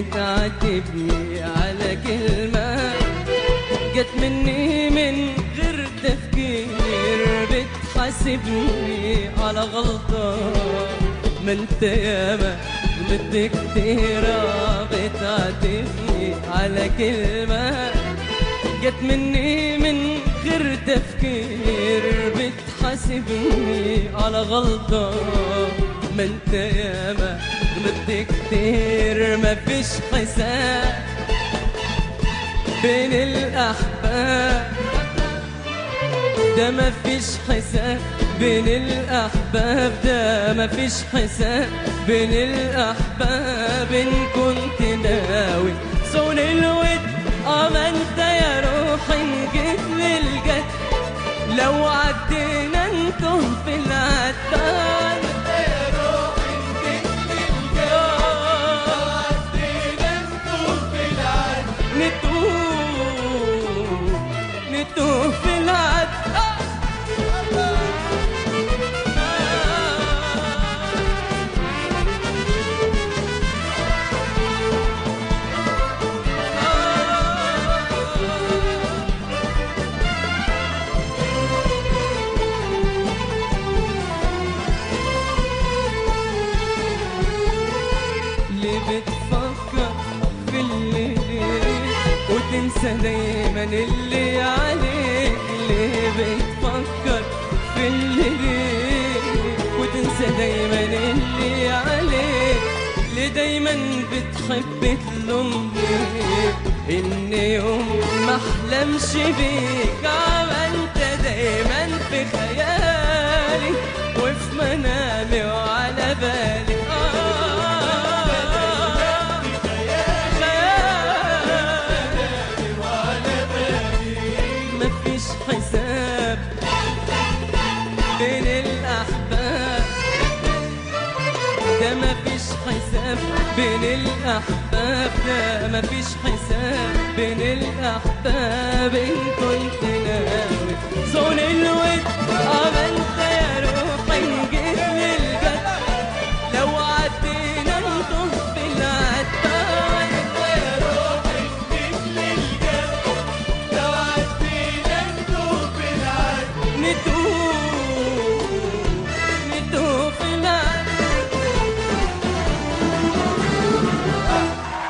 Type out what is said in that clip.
بتعاتبني على كلمة جت مني من غير تفكير بتحاسبني على غلطة ما انت ياما غلطت كتيرة بتعاتبني على كلمة جت مني من غير تفكير بتحاسبني على غلطة ما انت ياما غلطت كتير مفيش حساب بين الأحباب ده مفيش حساب بين الأحباب ده مفيش حساب بين الأحباب إن كنت ناوي صون الود اه ما انت يا روحي إن جيت للجد لو عدينا انتم في العتاب نتوه نتوه في العد ليه بتفكر في اللي ليك وتنسى دايما اللي عليك ليه بتفكر في اللي ليك وتنسى دايما اللي عليك ليه دايما بتحب تلومني ان يوم ما احلمش بيك عملت دايما في خيالي وفي منامي وعلى بالي مفيش حساب بين الأحباب ده مفيش حساب بين الأحباب ده مفيش حساب بين الأحباب إن كنت ناوي صون الود اه ما انت يا روحي إن جيت للجد لو عدينا انتم بالعتاب انت يا روحي إن جيت للجد لو عدينا انتم بالعتاب نتوه